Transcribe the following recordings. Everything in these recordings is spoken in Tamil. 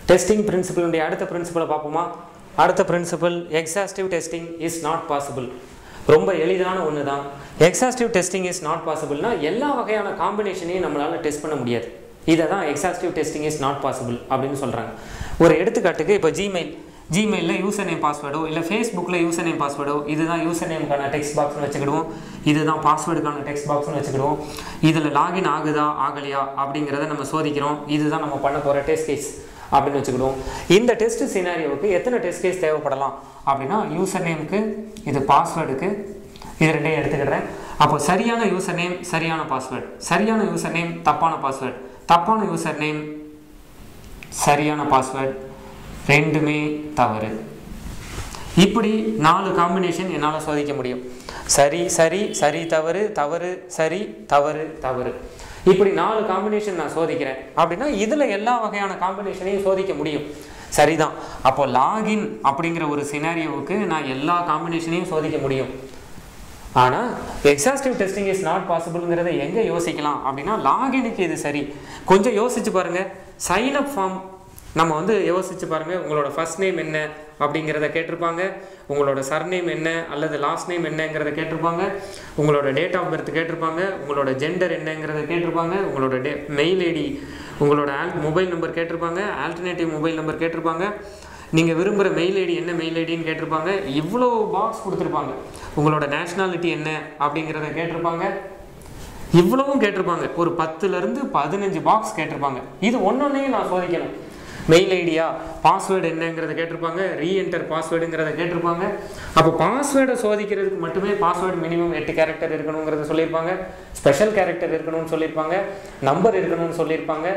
டெஸ்டிங் பிரின்சிபலுடைய அடுத்த பிரின்சிபலை பார்ப்போமா அடுத்த principle exhaustive testing is not possible ரொம்ப எளிதான ஒன்று தான் எக்ஸாஸ்டிவ் டெஸ்டிங் இஸ் நாட் பாசிபிள்னா எல்லா வகையான காம்பினேஷனையும் நம்மளால் டெஸ்ட் பண்ண முடியாது இதை தான் exhaustive testing is not possible அப்படின்னு சொல்கிறாங்க ஒரு எடுத்துக்காட்டுக்கு இப்போ ஜிமெயில் ஜிமெயிலில் யூசர் நேம் பாஸ்வேர்டோ இல்லை ஃபேஸ்புக்கில் யூசர் நேம் பாஸ்வேர்டோ இதுதான் யூசர் நேமுக்கான டெக்ஸ்ட் பாக்ஸ்னு வச்சுக்கிடுவோம் இதுதான் பாஸ்வேர்டுக்கான டெக்ஸ்ட் பாக்ஸ்னு வச்சுக்கிடுவோம் இதில் லாகின் ஆகுதா ஆகலையா அப்படிங்கிறத நம்ம சோதிக்கிறோம் இதுதான் நம்ம பண்ண போகிற டெஸ்ட் கேஸ் அப்படின்னு வச்சுக்கிடுவோம் இந்த டெஸ்ட் சினாரியோவுக்கு எத்தனை டெஸ்ட் கேஸ் தேவைப்படலாம் அப்படின்னா யூசர் நேமுக்கு இது பாஸ்வேர்டுக்கு இது ரெண்டையும் எடுத்துக்கிறேன் அப்போ சரியான யூசர் நேம் சரியான பாஸ்வேர்டு சரியான யூசர் நேம் தப்பான பாஸ்வேர்டு தப்பான யூசர் நேம் சரியான பாஸ்வேர்டு ரெண்டுமே தவறு இப்படி நாலு காம்பினேஷன் என்னால் சோதிக்க முடியும் சரி சரி சரி தவறு தவறு சரி தவறு தவறு இப்படி நாலு காம்பினேஷன் நான் சோதிக்கிறேன் அப்படின்னா இதில் எல்லா வகையான காம்பினேஷனையும் சோதிக்க முடியும் சரிதான் அப்போ லாகின் அப்படிங்கிற ஒரு சினாரியோவுக்கு நான் எல்லா காம்பினேஷனையும் சோதிக்க முடியும் ஆனால் எக்ஸாஸ்டிவ் டெஸ்டிங் இஸ் நாட் பாசிபிள்ங்கிறத எங்கே யோசிக்கலாம் அப்படின்னா லாகினுக்கு இது சரி கொஞ்சம் யோசிச்சு பாருங்கள் சைன் அப் ஃபார்ம் நம்ம வந்து யோசிச்சு பாருங்கள் உங்களோட ஃபர்ஸ்ட் நேம் என்ன அப்படிங்கிறத கேட்டிருப்பாங்க உங்களோட சர்நேம் என்ன அல்லது லாஸ்ட் நேம் என்னங்கிறத கேட்டிருப்பாங்க உங்களோட டேட் ஆஃப் பர்த் கேட்டிருப்பாங்க உங்களோட ஜெண்டர் என்னங்கிறத கேட்டிருப்பாங்க உங்களோட டே மெயில் ஐடி உங்களோட ஆல் மொபைல் நம்பர் கேட்டிருப்பாங்க ஆல்டர்னேட்டிவ் மொபைல் நம்பர் கேட்டிருப்பாங்க நீங்கள் விரும்புகிற மெயில் ஐடி என்ன மெயில் ஐடின்னு கேட்டிருப்பாங்க இவ்வளோ பாக்ஸ் கொடுத்துருப்பாங்க உங்களோட நேஷ்னாலிட்டி என்ன அப்படிங்கிறத கேட்டிருப்பாங்க இவ்வளவும் கேட்டிருப்பாங்க ஒரு பத்துலேருந்து பதினஞ்சு பாக்ஸ் கேட்டிருப்பாங்க இது ஒன்றொன்னையும் நான் சோதிக்கணும் மெயில் ஐடியா பாஸ்வேர்டு என்னங்கிறத கேட்டிருப்பாங்க ரீஎன்டர் பாஸ்வேர்டுங்கிறத கேட்டிருப்பாங்க அப்போ பாஸ்வேர்டை சோதிக்கிறதுக்கு மட்டுமே பாஸ்வேர்டு மினிமம் எட்டு கேரக்டர் இருக்கணுங்கிறத சொல்லியிருப்பாங்க ஸ்பெஷல் கேரக்டர் இருக்கணும்னு சொல்லியிருப்பாங்க நம்பர் இருக்கணும்னு சொல்லியிருப்பாங்க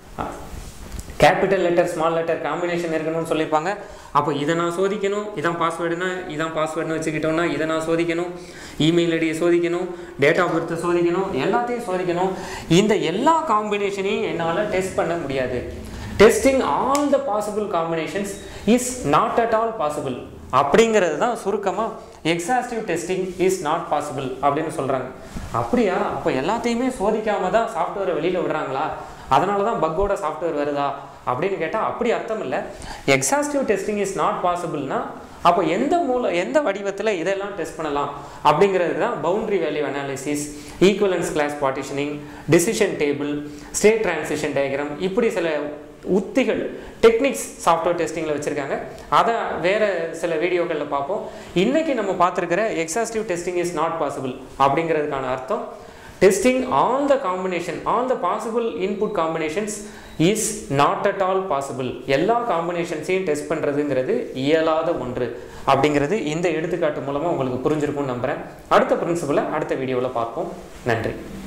capital letter small letter combination இருக்கணும்னு சொல்லியிருப்பாங்க அப்போ இதை நான் சோதிக்கணும் இதான் பாஸ்வேர்டுனா இதான் பாஸ்வேர்டுன்னு வச்சுக்கிட்டோம்னா இதை நான் சோதிக்கணும் இமெயில் ஐடியை சோதிக்கணும் டேட் ஆஃப் பர்த்தை சோதிக்கணும் எல்லாத்தையும் சோதிக்கணும் இந்த எல்லா காம்பினேஷனையும் என்னால் டெஸ்ட் பண்ண முடியாது testing all the possible combinations is not at all possible அப்படிங்கிறது தான் சுருக்கமாக exhaustive testing is not possible அப்படின்னு சொல்கிறாங்க அப்படியா அப்போ எல்லாத்தையுமே சோதிக்காம தான் சாஃப்ட்வேரை வெளியில் விடுறாங்களா அதனால தான் பக்கோட சாஃப்ட்வேர் வருதா அப்படின்னு கேட்டால் அப்படி அர்த்தம் இல்லை எக்ஸாஸ்டிவ் டெஸ்டிங் இஸ் நாட் பாசிபிள்னா அப்போ எந்த மூல எந்த வடிவத்தில் இதெல்லாம் டெஸ்ட் பண்ணலாம் அப்படிங்கிறது தான் boundary value analysis equivalence class partitioning decision table state transition diagram இப்படி சில உத்திகள் டெக்னிக்ஸ் சாஃப்ட்வேர் டெஸ்டிங்கில் வச்சுருக்காங்க அதை வேறு சில வீடியோக்களில் பார்ப்போம் இன்றைக்கி நம்ம பார்த்துருக்கிற exhaustive testing is not possible அப்படிங்கிறதுக்கான அர்த்தம் testing all the combination all the possible input combinations is not at all possible எல்லா காம்பினேஷன்ஸையும் டெஸ்ட் பண்ணுறதுங்கிறது இயலாத ஒன்று அப்படிங்கிறது இந்த எடுத்துக்காட்டு மூலமாக உங்களுக்கு புரிஞ்சிருக்கும்னு நம்புகிறேன் அடுத்த பிரின்சிபலை அடுத்த வீடியோவில் பார்ப்போம் நன்றி